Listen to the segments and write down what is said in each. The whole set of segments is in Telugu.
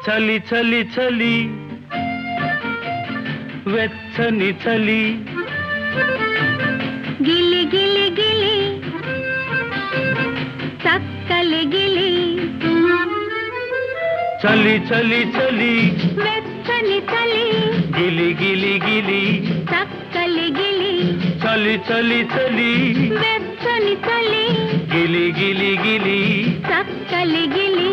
చలి చలి చలి వెచ్చని చలి గిలి గిలి గిలి చక్కలి గిలి చలి చలి చలి వెచ్చని చలి గిలి గిలి గిలి చక్కలి గిలి చలి చలి చలి వెచ్చని చలి గిలి గిలి గిలి చక్కలి గిలి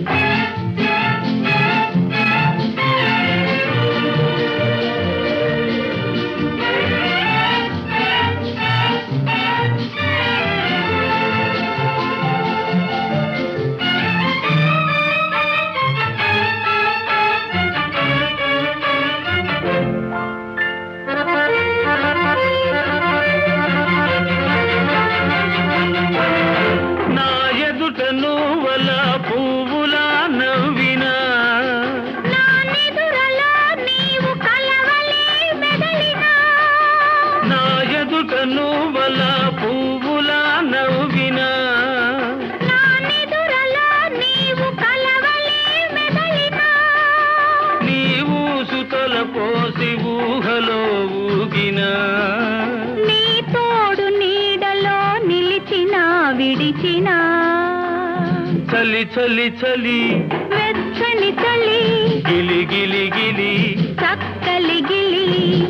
నా ఎదుట నువ్వల పువ్వులా నవ్వినా నా నిదురలో నీవు కలవలే మెదలినా నా ఎదుట నువ్వల పువ్వులా నవ్వినా నా నిదురలో నీవు కలవలే మెదలినా నీవు సుతల పోసి ఊహలో ఊగినా నీ తోడు నీడలో నిలిచినా విడిచినా చలి చలి చలి వెచ్చని చలి గిలి గిలి గిలి చక్కలి గిలి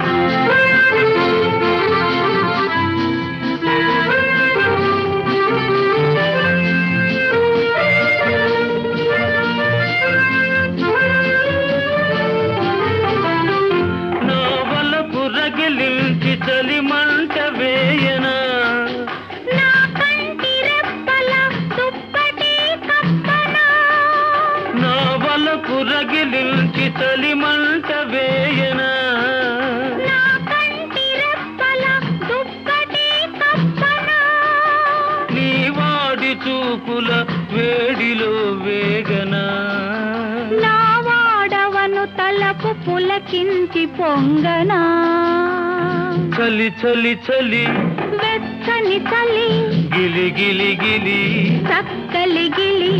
నా వలపు రగిలించి చలి మంట వేయనా నా కంటి రెప్పల దుప్పటి కప్పనా నా వలపు రగిలించి చలి మంట వేయనా నా కంటి రెప్పల దుప్పటి కప్పనా నీ వాడి చూపుల వేడిలో వేగనా నా వాడవను తలపు పులకించి పొంగనా చలి చలి చలి వెచ్చని చలి గిలి గిలి గిలి చక్కలి గిలి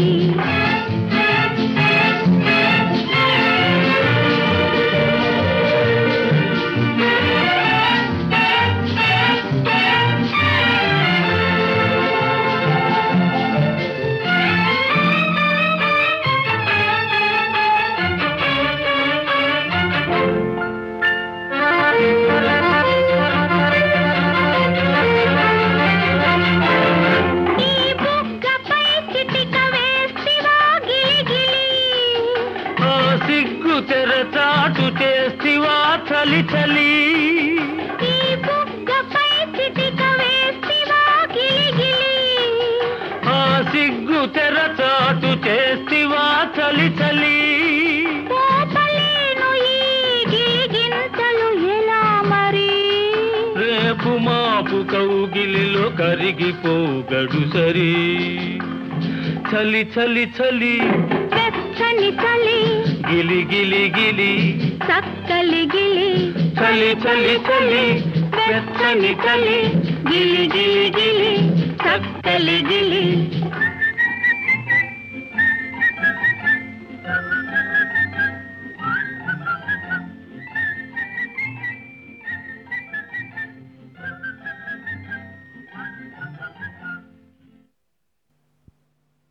ఈ బుగ్గపై చిటిక వేస్తివా గిలిగిలి ఆ సిగ్గు తెర చాటు చేస్తివా చలి చలి ఈ బుగ్గపై చిటిక వేస్తివా గిలిగిలి ఆ సిగ్గు తెర చాటు చేస్తివా చలి చలి పోపలేను ఈ గిలిగింతలు ఎలా మరి రేపు మాపు కౌగిలిలో కరిగిపోగడు సరి చలి చలి చలి వెచ్చని చలి గిలి గిలి గిలి చక్కలి గిలి చలి చలి చలి వెచ్చని చలి గిలి గిలి గిలి చక్కలి గిలి